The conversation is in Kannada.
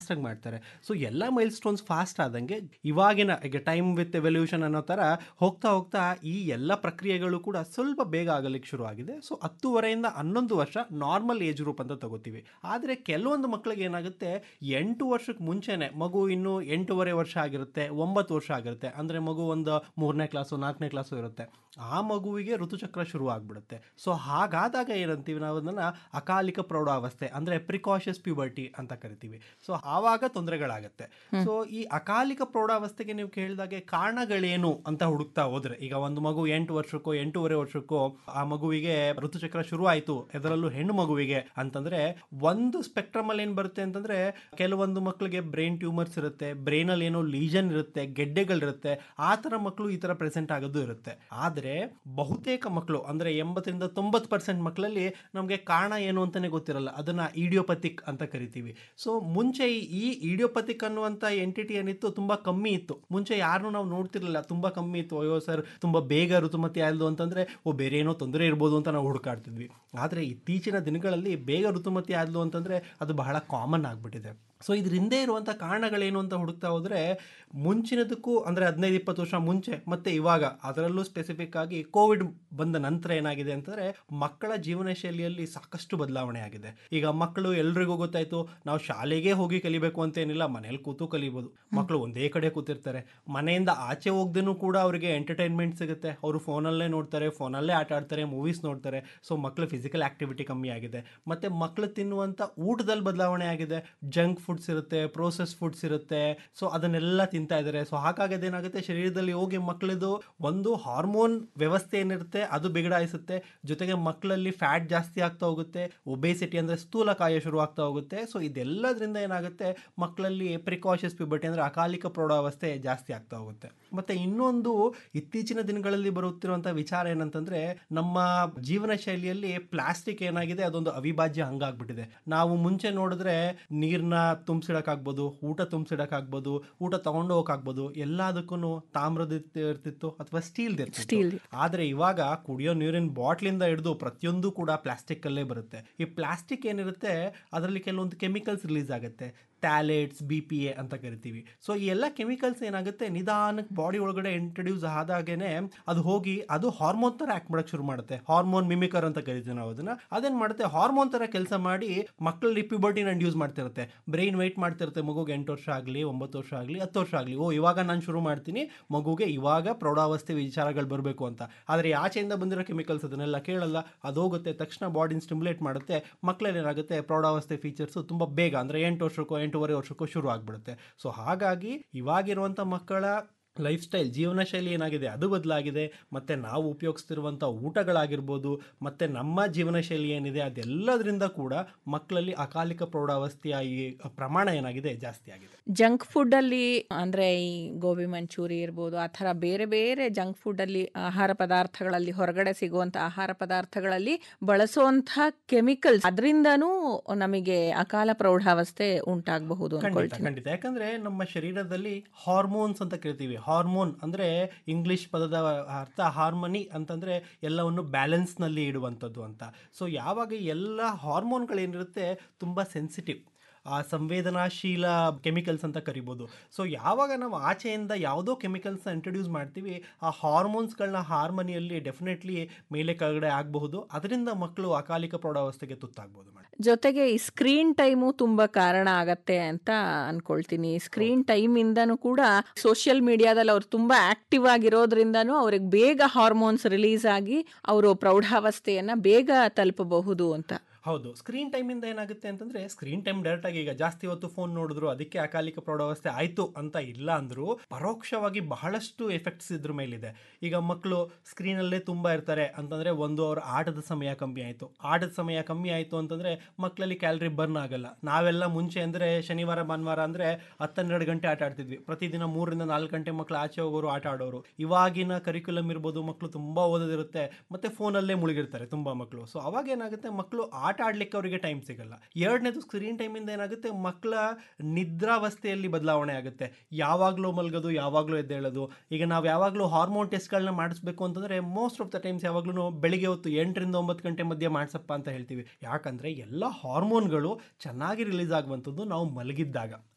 ಫಾಸ್ಟಾಗಿ ಮಾಡ್ತಾರೆ ಸೊ ಎಲ್ಲ ಮೈಲ್ ಸ್ಟೋನ್ಸ್ ಫಾಸ್ಟ್ ಆದಂಗೆ ಇವಾಗಿನ ಈಗ ಟೈಮ್ ವಿತ್ ಎವಲ್ಯೂಷನ್ ಅನ್ನೋ ಥರ ಹೋಗ್ತಾ ಹೋಗ್ತಾ ಈ ಎಲ್ಲ ಪ್ರಕ್ರಿಯೆಗಳು ಕೂಡ ಸ್ವಲ್ಪ ಬೇಗ ಆಗಲಿಕ್ಕೆ ಶುರು ಆಗಿದೆ ಸೊ ಹತ್ತುವರೆಯಿಂದ ಹನ್ನೊಂದು ವರ್ಷ ನಾರ್ಮಲ್ ಏಜ್ ಗ್ರೂಪ್ ಅಂತ ತಗೋತೀವಿ ಆದರೆ ಕೆಲವೊಂದು ಮಕ್ಕಳಿಗೆ ಏನಾಗುತ್ತೆ ಎಂಟು ವರ್ಷಕ್ಕೆ ಮುಂಚೆನೆ ಮಗು ಇನ್ನು ಎಂಟೂವರೆ ವರ್ಷ ಆಗಿರುತ್ತೆ ಒಂಬತ್ತು ವರ್ಷ ಆಗಿರುತ್ತೆ ಅಂದರೆ ಮಗು ಒಂದು ಮೂರನೇ ಕ್ಲಾಸು ನಾಲ್ಕನೇ ಕ್ಲಾಸು ಇರುತ್ತೆ ಆ ಮಗುವಿಗೆ ಋತುಚಕ್ರ ಶುರು ಆಗ್ಬಿಡುತ್ತೆ ಸೊ ಹಾಗಾದಾಗ ಏನಂತೀವಿ ನಾವು ಅದನ್ನು ಅಕಾಲಿಕ ಪ್ರೌಢಾವಸ್ಥೆ ಅಂದರೆ ಪ್ರಿಕಾಷಸ್ ಪ್ಯೂಬರ್ಟಿ ಅಂತ ಕರಿತೀವಿ ಸೊ ಆವಾಗ ತೊಂದರೆಗಳಾಗುತ್ತೆ ಸೊ ಈ ಅಕಾಲಿಕ ಪ್ರೌಢಾವಸ್ಥೆಗೆ ನೀವು ಕೇಳಿದಾಗೆ ಕಾರಣಗಳೇನು ಅಂತ ಹುಡುಕ್ತಾ ಹೋದ್ರೆ ಈಗ ಒಂದು ಮಗು ಎಂಟು ವರ್ಷಕ್ಕೋ ಎಂಟೂವರೆ ವರ್ಷಕ್ಕೋ ಆ ಮಗುವಿಗೆ ಋತುಚಕ್ರ ಶುರು ಆಯಿತು ಅದರಲ್ಲೂ ಹೆಣ್ಣು ಮಗುವಿಗೆ ಅಂತಂದ್ರೆ ಒಂದು ಸ್ಪೆಕ್ಟ್ರಮ್ ಅಲ್ಲಿ ಏನ್ ಬರುತ್ತೆ ಅಂತಂದ್ರೆ ಕೆಲವೊಂದು ಮಕ್ಕಳಿಗೆ ಬ್ರೈನ್ ಟ್ಯೂಮರ್ಸ್ ಇರುತ್ತೆ ಬ್ರೈನ್ ಅಲ್ಲಿ ಏನೋ ಲೀಜನ್ ಇರುತ್ತೆ ಗೆಡ್ಡೆಗಳಿರುತ್ತೆ ಆ ತರ ಮಕ್ಕಳು ಈ ತರ ಪ್ರೆಸೆಂಟ್ ಆಗೋದು ಇರುತ್ತೆ ಆದ್ರೆ ಬಹುತೇಕ ಮಕ್ಕಳು ಅಂದ್ರೆ ಎಂಬತ್ತರಿಂದ ತೊಂಬತ್ತು ಪರ್ಸೆಂಟ್ ಮಕ್ಕಳಲ್ಲಿ ನಮಗೆ ಕಾರಣ ಏನು ಅಂತಾನೆ ಗೊತ್ತಿರಲ್ಲ ಅದನ್ನ ಇಡಿಯೋಪತಿಕ್ ಅಂತ ಕರಿತೀವಿ ಸೊ ಮುಂಚೆ ಈ ಇಡಿಯೋಪತಿಕ್ ಅನ್ನುವಂತ ಎಂಟಿಟಿ ಏನಿತ್ತು ತುಂಬಾ ಕಮ್ಮಿ ಇತ್ತು ಮುಂಚೆ ಯಾರನ್ನೂ ನಾವು ನೋಡ್ತಿರ್ಲಿಲ್ಲ ತುಂಬಾ ಕಮ್ಮಿ ಇತ್ತು ಅಯ್ಯೋ ಸರ್ ತುಂಬಾ ಬೇಗ ಋತುಮತಿ ಆಯ್ದು ಅಂತಂದ್ರೆ ಓ ಬೇರೆ ಏನೋ ತೊಂದರೆ ಇರ್ಬೋದು ಅಂತ ನಾವು ಹುಡುಕಾಡ್ತಿದ್ವಿ ಆದರೆ ಇತ್ತೀಚಿನ ದಿನಗಳಲ್ಲಿ ಬೇಗ ಋತುಮತಿ ಆದ್ಲು ಅಂತಂದ್ರೆ ಅದು ಬಹಳ ಕಾಮನ್ ಆಗ್ಬಿಟ್ಟಿದೆ ಸೊ ಇದ್ರ ಹಿಂದೆ ಇರುವಂಥ ಕಾರಣಗಳೇನು ಅಂತ ಹುಡುಕ್ತಾ ಹೋದ್ರೆ ಮುಂಚಿನದಕ್ಕೂ ಅಂದರೆ ಹದಿನೈದು ಇಪ್ಪತ್ತು ವರ್ಷ ಮುಂಚೆ ಮತ್ತೆ ಇವಾಗ ಅದರಲ್ಲೂ ಸ್ಪೆಸಿಫಿಕ್ ಆಗಿ ಕೋವಿಡ್ ಬಂದ ನಂತರ ಏನಾಗಿದೆ ಅಂತಂದ್ರೆ ಮಕ್ಕಳ ಜೀವನ ಶೈಲಿಯಲ್ಲಿ ಸಾಕಷ್ಟು ಬದಲಾವಣೆ ಆಗಿದೆ ಈಗ ಮಕ್ಕಳು ಎಲ್ರಿಗೂ ಗೊತ್ತಾಯ್ತು ನಾವು ಶಾಲೆಗೆ ಹೋಗಿ ಕಲಿಬೇಕು ಅಂತ ಏನಿಲ್ಲ ಮನೇಲಿ ಕೂತು ಕಲಿಬೋದು ಮಕ್ಕಳು ಒಂದೇ ಕಡೆ ಕೂತಿರ್ತಾರೆ ಮನೆಯಿಂದ ಆಚೆ ಹೋಗ್ದೇನೂ ಕೂಡ ಅವರಿಗೆ ಎಂಟರ್ಟೈನ್ಮೆಂಟ್ ಸಿಗುತ್ತೆ ಅವರು ಫೋನಲ್ಲೇ ನೋಡ್ತಾರೆ ಫೋನಲ್ಲೇ ಆಟ ಆಡ್ತಾರೆ ಮೂವೀಸ್ ನೋಡ್ತಾರೆ ಸೊ ಮಕ್ಕಳು ಫಿಸಿಕಲ್ ಆಕ್ಟಿವಿಟಿ ಕಮ್ಮಿ ಆಗಿದೆ ಮತ್ತೆ ಮಕ್ಕಳು ತಿನ್ನುವಂಥ ಊಟದಲ್ಲಿ ಬದಲಾವಣೆ ಆಗಿದೆ ಜಂಕ್ ಫುಡ್ಸ್ ಇರುತ್ತೆ ಪ್ರೋಸೆಸ್ ಫುಡ್ಸ್ ಇರುತ್ತೆ ಸೊ ಅದನ್ನೆಲ್ಲ ತಿಂತಾ ಇದ್ದಾರೆ ಸೊ ಹಾಗಾಗಿ ಅದೇನಾಗುತ್ತೆ ಶರೀರದಲ್ಲಿ ಹೋಗಿ ಮಕ್ಕಳದು ಒಂದು ಹಾರ್ಮೋನ್ ವ್ಯವಸ್ಥೆ ಏನಿರುತ್ತೆ ಅದು ಬಿಗಡಾಯಿಸುತ್ತೆ ಜೊತೆಗೆ ಮಕ್ಕಳಲ್ಲಿ ಫ್ಯಾಟ್ ಜಾಸ್ತಿ ಆಗ್ತಾ ಹೋಗುತ್ತೆ ಒಬೇಸಿಟಿ ಅಂದರೆ ಸ್ಥೂಲಕಾಯ ಶುರು ಆಗ್ತಾ ಹೋಗುತ್ತೆ ಸೊ ಇದೆಲ್ಲದರಿಂದ ಏನಾಗುತ್ತೆ ಮಕ್ಕಳಲ್ಲಿ ಪ್ರಿಕಾಷಸ್ ಪ್ಯೂಬರ್ಟಿ ಅಂದರೆ ಅಕಾಲಿಕ ಪ್ರೌಢಾವಸ್ಥೆ ಜಾಸ್ತಿ ಆಗ್ತಾ ಹೋಗುತ್ತೆ ಮತ್ತೆ ಇನ್ನೊಂದು ಇತ್ತೀಚಿನ ದಿನಗಳಲ್ಲಿ ಬರುತ್ತಿರುವಂಥ ವಿಚಾರ ಏನಂತಂದ್ರೆ ನಮ್ಮ ಜೀವನ ಶೈಲಿಯಲ್ಲಿ ಪ್ಲಾಸ್ಟಿಕ್ ಏನಾಗಿದೆ ಅದೊಂದು ಅವಿಭಾಜ್ಯ ಅಂಗಾಗ್ಬಿಟ್ಟಿದೆ ನಾವು ಮುಂಚೆ ನೋಡಿದ್ರೆ ನೀರ್ನ ತುಂಬಿಸಿಡಕ್ಕಾಗ್ಬೋದು ಊಟ ತುಂಬಿಸಿಡಕ್ಕಾಗ್ಬೋದು ಊಟ ತಗೊಂಡು ಹೋಗಕ್ಕಾಗ್ಬೋದು ಎಲ್ಲದಕ್ಕೂ ತಾಮ್ರದ ಇರ್ತಿತ್ತು ಅಥವಾ ಸ್ಟೀಲ್ ಇರ್ತಿತ್ತು Steel. ಆದರೆ ಇವಾಗ ಕುಡಿಯೋ ನೀರಿನ ಬಾಟ್ಲಿಂದ ಹಿಡಿದು ಪ್ರತಿಯೊಂದು ಕೂಡ ಪ್ಲಾಸ್ಟಿಕ್ ಅಲ್ಲೇ ಬರುತ್ತೆ ಈ ಪ್ಲಾಸ್ಟಿಕ್ ಏನಿರುತ್ತೆ ಅದರಲ್ಲಿ ಕೆಲವೊಂದು ಕೆಮಿಕಲ್ಸ್ ರಿಲೀಸ್ ಆಗುತ್ತೆ ಟ್ಯಾಲೆಟ್ಸ್ ಬಿ ಪಿ ಎ ಅಂತ ಕರಿತೀವಿ ಸೊ ಈ ಎಲ್ಲ ಕೆಮಿಕಲ್ಸ್ ಏನಾಗುತ್ತೆ ನಿಧಾನಕ್ಕೆ ಬಾಡಿ ಒಳಗಡೆ ಇಂಟ್ರಡ್ಯೂಸ್ ಆದಾಗೇನೆ ಅದು ಹೋಗಿ ಅದು ಹಾರ್ಮೋನ್ ತರ ಆಕ್ಟ್ ಮಾಡಕ್ ಶುರು ಮಾಡುತ್ತೆ ಹಾರ್ಮೋನ್ ಮಿಮಿಕರ್ ಅಂತ ಕರಿತೀವಿ ನಾವು ಅದನ್ನ ಅದೇನ್ ಮಾಡುತ್ತೆ ಹಾರ್ಮೋನ್ ತರ ಕೆಲಸ ಮಾಡಿ ಮಕ್ಕಳಲ್ಲಿ ಪ್ಯೂಬರ್ಟಿನ ಇಂಡ್ಯೂಸ್ ಮಾಡ್ತಿರುತ್ತೆ ಬ್ರೈನ್ ವೆಯ್ಟ್ ಮಾಡ್ತಿರುತ್ತೆ ಮಗುಗೆ ಎಂಟು ವರ್ಷ ಆಗಲಿ ಒಂಬತ್ತು ವರ್ಷ ಆಗಲಿ ಹತ್ತು ವರ್ಷ ಆಗಲಿ ಓ ಇವಾಗ ನಾನು ಶುರು ಮಾಡ್ತೀನಿ ಮಗುಗೆ ಇವಾಗ ಪ್ರೌಢಾವಸ್ಥೆ ವಿಚಾರಗಳು ಬರಬೇಕು ಅಂತ ಆದರೆ ಆಚೆಯಿಂದ ಬಂದಿರೋ ಕೆಮಿಕಲ್ಸ್ ಅದನ್ನೆಲ್ಲ ಕೇಳಲ್ಲ ಅದು ಹೋಗುತ್ತೆ ತಕ್ಷಣ ಬಾಡಿನ ಸ್ಟಿಮ್ಯುಲೇಟ್ ಮಾಡುತ್ತೆ ಮಕ್ಕಳಲ್ಲಿ ಏನಾಗುತ್ತೆ ಪ್ರೌಢಾವಸ್ಥೆ ಫೀಚರ್ಸು ತುಂಬ ಬೇಗ ಅಂದರೆ ಎಂಟು ವರ್ಷಕ್ಕೋ ಎಂಟೂವರೆ ವರ್ಷಕ್ಕೋ ಶುರು ಆಗಿಬಿಡುತ್ತೆ ಸೊ ಹಾಗಾಗಿ ಇವಾಗಿರುವಂಥ ಮಕ್ಕಳ ಲೈಫ್ ಸ್ಟೈಲ್ ಜೀವನ ಶೈಲಿ ಏನಾಗಿದೆ ಅದು ಬದಲಾಗಿದೆ ಮತ್ತು ನಾವು ಉಪಯೋಗಿಸ್ತಿರುವಂಥ ಊಟಗಳಾಗಿರ್ಬೋದು ಮತ್ತು ನಮ್ಮ ಜೀವನ ಶೈಲಿ ಏನಿದೆ ಅದೆಲ್ಲದರಿಂದ ಕೂಡ ಮಕ್ಕಳಲ್ಲಿ ಅಕಾಲಿಕ ಪ್ರೌಢಾವಸ್ಥೆಯ ಈ ಪ್ರಮಾಣ ಏನಾಗಿದೆ ಜಾಸ್ತಿ ಆಗಿದೆ ಜಂಕ್ ಫುಡ್ ಅಲ್ಲಿ ಅಂದ್ರೆ ಈ ಗೋಬಿ ಮಂಚೂರಿ ಇರ್ಬೋದು ಆ ಥರ ಬೇರೆ ಬೇರೆ ಜಂಕ್ ಫುಡ್ ಅಲ್ಲಿ ಆಹಾರ ಪದಾರ್ಥಗಳಲ್ಲಿ ಹೊರಗಡೆ ಸಿಗುವಂತ ಆಹಾರ ಪದಾರ್ಥಗಳಲ್ಲಿ ಬಳಸುವಂತ ಕೆಮಿಕಲ್ಸ್ ಅದರಿಂದನೂ ನಮಗೆ ಅಕಾಲ ಪ್ರೌಢಾವಸ್ಥೆ ಉಂಟಾಗಬಹುದು ಖಂಡಿತ ಅನ್ಕೊಳ್ತೀನಿ ಖಂಡಿತ ಯಾಕಂದ್ರೆ ನಮ್ಮ ಶರೀರದಲ್ಲಿ ಹಾರ್ಮೋನ್ಸ್ ಅಂತ ಕರಿತೀವಿ ಹಾರ್ಮೋನ್ ಅಂದ್ರೆ ಇಂಗ್ಲಿಷ್ ಪದದ ಅರ್ಥ ಹಾರ್ಮನಿ ಅಂತಂದ್ರೆ ಎಲ್ಲವನ್ನು ಬ್ಯಾಲೆನ್ಸ್ ನಲ್ಲಿ ಇಡುವಂಥದ್ದು ಅಂತ ಸೊ ಯಾವಾಗ ಈ ಎಲ್ಲ ಹಾರ್ಮೋನ್ಗಳೇನಿರುತ್ತೆ ತುಂಬಾ ಸೆನ್ಸಿಟಿವ್ ಆ ಸಂವೇದನಾಶೀಲ ಕೆಮಿಕಲ್ಸ್ ಅಂತ ಕರಿಬೋದು ಸೊ ಯಾವಾಗ ನಾವು ಆಚೆಯಿಂದ ಯಾವುದೋ ಕೆಮಿಕಲ್ಸ್ನ ಇಂಟ್ರೊಡ್ಯೂಸ್ ಮಾಡ್ತೀವಿ ಆ ಹಾರ್ಮೋನ್ಸ್ಗಳನ್ನ ಹಾರ್ಮನಿಯಲ್ಲಿ ಡೆಫಿನೆಟ್ಲಿ ಮೇಲೆ ಕೆಳಗಡೆ ಆಗಬಹುದು ಅದರಿಂದ ಮಕ್ಕಳು ಅಕಾಲಿಕ ಪ್ರೌಢಾವಸ್ಥೆಗೆ ತುತ್ತಾಗ್ಬೋದು ಮೇಡಮ್ ಜೊತೆಗೆ ಈ ಸ್ಕ್ರೀನ್ ಟೈಮು ತುಂಬಾ ಕಾರಣ ಆಗತ್ತೆ ಅಂತ ಅನ್ಕೊಳ್ತೀನಿ ಸ್ಕ್ರೀನ್ ಟೈಮ್ ಇಂದನೂ ಕೂಡ ಸೋಷಿಯಲ್ ಮೀಡಿಯಾದಲ್ಲಿ ಅವ್ರು ತುಂಬಾ ಆಕ್ಟಿವ್ ಆಗಿರೋದ್ರಿಂದನೂ ಅವ್ರಿಗೆ ಬೇಗ ಹಾರ್ಮೋನ್ಸ್ ರಿಲೀಸ್ ಆಗಿ ಅವರು ಪ್ರೌಢಾವಸ್ಥೆಯನ್ನ ಬೇಗ ತಲುಪಬಹುದು ಅಂತ ಹೌದು ಸ್ಕ್ರೀನ್ ಟೈಮಿಂದ ಏನಾಗುತ್ತೆ ಅಂತಂದ್ರೆ ಸ್ಕ್ರೀನ್ ಟೈಮ್ ಡೈರೆಕ್ಟ್ ಆಗಿ ಈಗ ಜಾಸ್ತಿ ಹೊತ್ತು ಫೋನ್ ನೋಡಿದ್ರು ಅದಕ್ಕೆ ಅಕಾಲಿಕ ಪ್ರೌಢಾವಸ್ಥೆ ಆಯ್ತು ಅಂತ ಇಲ್ಲ ಅಂದ್ರು ಪರೋಕ್ಷವಾಗಿ ಬಹಳಷ್ಟು ಎಫೆಕ್ಟ್ಸ್ ಇದ್ರ ಮೇಲಿದೆ ಈಗ ಮಕ್ಕಳು ಸ್ಕ್ರೀನಲ್ಲೇ ತುಂಬಾ ಇರ್ತಾರೆ ಅಂತಂದ್ರೆ ಒಂದು ಅವ್ರ ಆಟದ ಸಮಯ ಕಮ್ಮಿ ಆಯ್ತು ಆಟದ ಸಮಯ ಕಮ್ಮಿ ಆಯ್ತು ಅಂತಂದ್ರೆ ಮಕ್ಕಳಲ್ಲಿ ಕ್ಯಾಲರಿ ಬರ್ನ್ ಆಗಲ್ಲ ನಾವೆಲ್ಲ ಮುಂಚೆ ಅಂದ್ರೆ ಶನಿವಾರ ಭಾನುವಾರ ಅಂದ್ರೆ ಹತ್ತೆರಡು ಗಂಟೆ ಆಟ ಆಡ್ತಿದ್ವಿ ಪ್ರತಿದಿನ ಮೂರರಿಂದ ನಾಲ್ಕು ಗಂಟೆ ಮಕ್ಕಳು ಆಚೆ ಹೋಗೋರು ಆಟ ಆಡೋರು ಇವಾಗಿನ ಕರಿಕ್ಯುಲಮ್ ಇರ್ಬೋದು ಮಕ್ಕಳು ತುಂಬಾ ಓದೋದಿರುತ್ತೆ ಮತ್ತೆ ಫೋನಲ್ಲೇ ಮುಳುಗಿರ್ತಾರೆ ತುಂಬಾ ಮಕ್ಕಳು ಸೊ ಅವಾಗ ಏನಾಗುತ್ತೆ ಮಕ್ಕಳು ಆಟ ಆಡ್ಲಿಕ್ಕೆ ಅವರಿಗೆ ಟೈಮ್ ಸಿಗಲ್ಲ ಎರಡನೇದು ಸ್ಕ್ರೀನ್ ಟೈಮಿಂದ ಏನಾಗುತ್ತೆ ಮಕ್ಕಳ ನಿದ್ರಾವಸ್ಥೆಯಲ್ಲಿ ಬದಲಾವಣೆ ಆಗುತ್ತೆ ಯಾವಾಗಲೂ ಮಲಗೋದು ಯಾವಾಗಲೂ ಎದ್ದೇಳೋದು ಈಗ ನಾವು ಯಾವಾಗಲೂ ಹಾರ್ಮೋನ್ ಟೆಸ್ಟ್ಗಳನ್ನ ಮಾಡಿಸ್ಬೇಕು ಅಂತಂದ್ರೆ ಮೋಸ್ಟ್ ಆಫ್ ದ ಟೈಮ್ಸ್ ಯಾವಾಗಲೂ ಬೆಳಿಗ್ಗೆ ಹೊತ್ತು ಎಂಟರಿಂದ ಒಂಬತ್ತು ಗಂಟೆ ಮಧ್ಯೆ ಮಾಡಿಸಪ್ಪ ಅಂತ ಹೇಳ್ತೀವಿ ಯಾಕಂದ್ರೆ ಎಲ್ಲ ಹಾರ್ಮೋನ್ಗಳು ಚೆನ್ನಾಗಿ ರಿಲೀಸ್ ಆಗುವಂಥದ್ದು ನಾವು ಮಲಗಿದ್ದಾಗ